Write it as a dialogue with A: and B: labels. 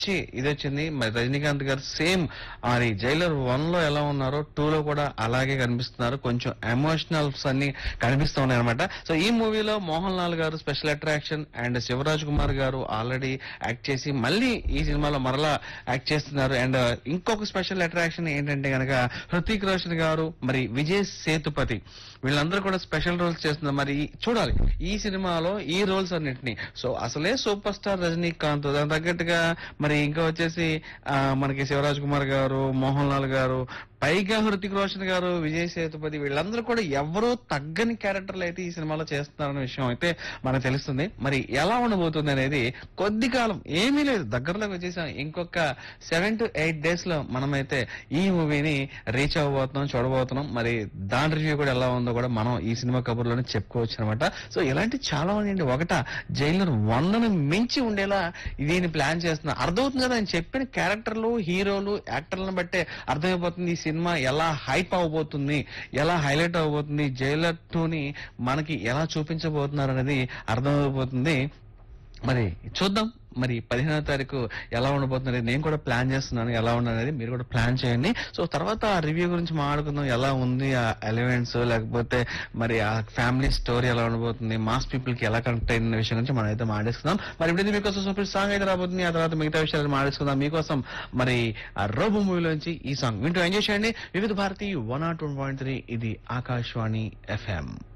A: మంచి ఇది వచ్చింది మరి రజనీకాంత్ గారు సేమ్ మరి జైలర్ వన్ లో ఎలా ఉన్నారో టూ లో కూడా అలాగే కనిపిస్తున్నారు కొంచెం ఎమోషనల్స్ అన్ని కనిపిస్తూ ఉన్నాయి అనమాట సో ఈ మూవీలో Mohanlal garu special attraction and Shivaraj Kumar garu already act చేసి మళ్ళీ ఈ సినిమాలో మరలా యాక్ట్ చేస్తున్నారు అండ్ ఇంకొక స్పెషల్ అట్రాక్షన్ ఏంటంటే గనక హృతిక్ రోషన్ గారు మరి విజయ్ సేతుపతి వీళ్ళందరూ కూడా స్పెషల్ రోల్స్ చేస్తున్నారు మరి చూడాలి ఈ సినిమాలో ఈ రోల్స్ అన్నిటిని సో అసలే సూపర్ స్టార్ రజనీకాంత్ దాని తగ్గట్టుగా మరి ఇంకా వచ్చేసి ఆ, మనకి శివరాజ్ కుమార్ గారు మోహన్ లాల్ గారు పైగా హృతిక్ రోషన్ గారు విజయ్ సేతుపతి వీళ్ళందరూ కూడా ఎవరో తగ్గని క్యారెక్టర్లు అయితే ఈ సినిమాలో చేస్తున్నారన్న విషయం అయితే మనకు తెలుస్తుంది మరి ఎలా ఉండబోతుంది అనేది కొద్ది కాలం ఏమీ లేదు దగ్గరలోకి వచ్చేసాం ఇంకొక సెవెన్ టు ఎయిట్ డేస్ లో మనమైతే ఈ మూవీని రీచ్ అవ్వబోతున్నాం చూడబోతున్నాం మరి దాని రివ్యూ కూడా ఎలా ఉందో కూడా మనం ఈ సినిమా కబుర్లోనే చెప్పుకోవచ్చు అనమాట సో ఇలాంటి చాలా మంది అండి ఒకట జైలర్ వందను మించి ఉండేలా దీన్ని ప్లాన్ చేస్తున్నా అర్థమవుతుంది కదా ఆయన చెప్పిన క్యారెక్టర్లు హీరోలు యాక్టర్లను బట్టే అర్థమైపోతుంది ఈ సినిమా ఎలా హైప్ అవబోతుంది ఎలా హైలైట్ అవబోతుంది జైలర్ టూని మనకి ఎలా చూపించబోతున్నారు అనేది అర్థమైపోతుంది మరి చూద్దాం మరి పదిహేనో తారీఖు ఎలా ఉండబోతుంది అనేది నేను కూడా ప్లాన్ చేస్తున్నాను ఎలా ఉండనేది మీరు కూడా ప్లాన్ చేయండి సో తర్వాత ఆ రివ్యూ గురించి మాట్లాడుకుందాం ఎలా ఉంది ఆ ఎలిమెంట్స్ లేకపోతే మరి ఆ ఫ్యామిలీ స్టోరీ ఎలా ఉండబోతుంది మాస్ పీపుల్ కి ఎలా కనెక్ట్ అయిన విషయం గురించి మనం అయితే మాట్లాడుకుందాం మరి ఇప్పుడు మీకోసం సూపర్ సాంగ్ అయితే రాబోతుంది ఆ తర్వాత మిగతా విషయాలు మాట్లాడుకుందాం మీకోసం మరి ఆ రోబో మూవీలోంచి ఈ సాంగ్ వింటూ ఎంజాయ్ చేయండి Vividh Bharati one nought one point three ఇది ఆకాశవాణి ఎఫ్ఎం